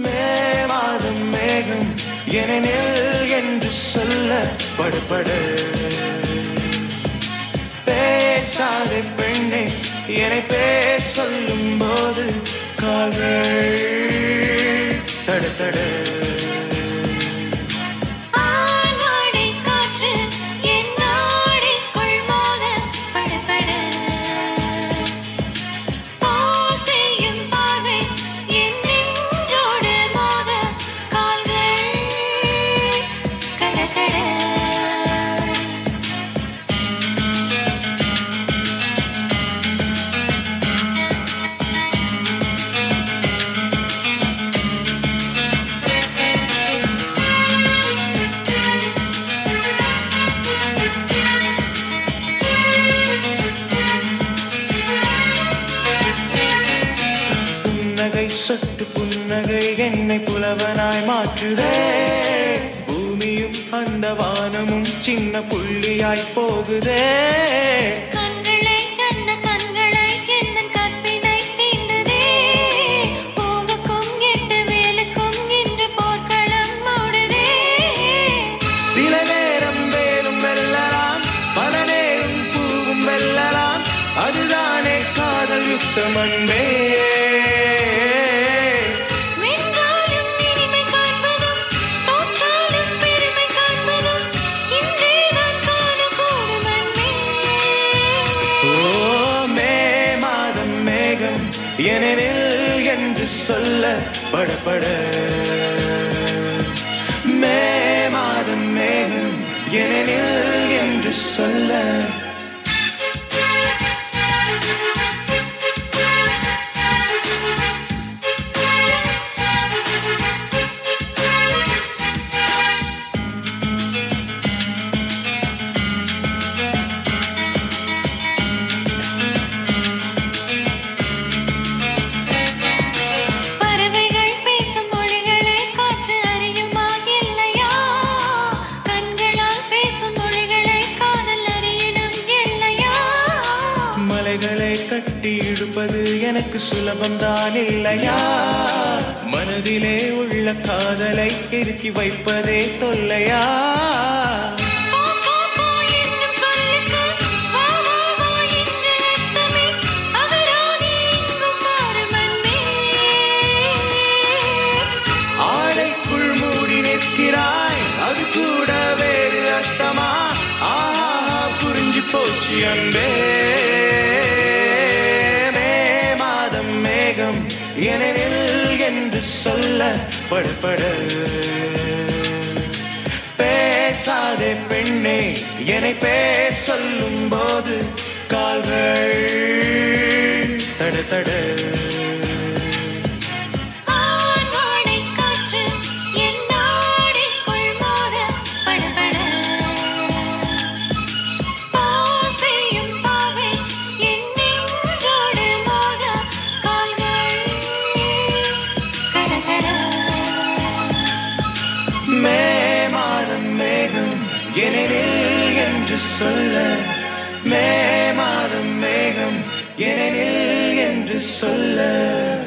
மே மாதம் மேகம் எனில் என்று சொல்ல படுபடு பேசாத பெண்ணே என்னை பேர் சொல்லும் போது கால்கள் தடுத்தடு ஆண்வாடை காற்று என் நாடிக்குள் மோத படபட. போர் செய்யும் பார்வை என் நெஞ்சோடு மோத கால்கள் கடகட. புன்னகை சொட்டு புன்னகை என்னை புலவனாய் மாற்றுதே பூமியும் அந்த வானமும் சின்ன புள்ளியாய் போகுதே கண்களை கண்ண கண்களை என்னன் கற்பினை தீண்டுதே. பூவுக்கும் எட்டு வேலுக்கும் இன்று போர்க்களம் மூடுதே. சில நேரம் வேலும் வெல்லலாம் பல நேரம் பூவும் வெல்லலாம் அதுதானே காதல் யுத்தம் அன்பே வென்றாலும் இனிமை காண்பதும், தோற்றாலும் பெருமை காண்பதும், இன்றேதான் காணக்கூடும் அன்பே. ஓ மே மாதம் மேகம் எனில் என்று சொல்ல படபட மே மாதம் மேகம் எனில் என்று சொல்ல பறவைகள் பேசும் மொழிகளை காற்று அறியுமா இல்லையா கண்களால் பேசும் மொழிகளை காதல் அறியணும் இல்லையா மலைகளை கட்டி இழுப்பது எனக்கு சுலபம்தான் இல்லையா மனதிலே உள்ள காதலை இறுக்கி வைப்பதே தொல்லையா போ போ போ என்னும் சொல்லுக்கு வா வா வா என்ற அர்த்தமே அகராதி எங்கும் மாறும் அன்பே ஆடைக்குள் மூடி நிற்கிறாய் அது கூட வேறு அர்த்தமா ஆஹா புரிஞ்சு போச்சு அன்பே மே மாதம் மேகம் எனில் என்று சொல்ல படுபட பேசாதே பெண்ணே என்னை பேர் சொல்லும் போது கால்கள் தட தட ஆண்வாடை காற்று என் நாடிக்குள் மோத படபட. போர் செய்யும் பாவை என் நெஞ்சோடு மோத கால்கள் கடகட. மே மாதம் மேகம் எனில் என்று சொல்ல மே மாதம் மேகம் எனில் என்று சொல்ல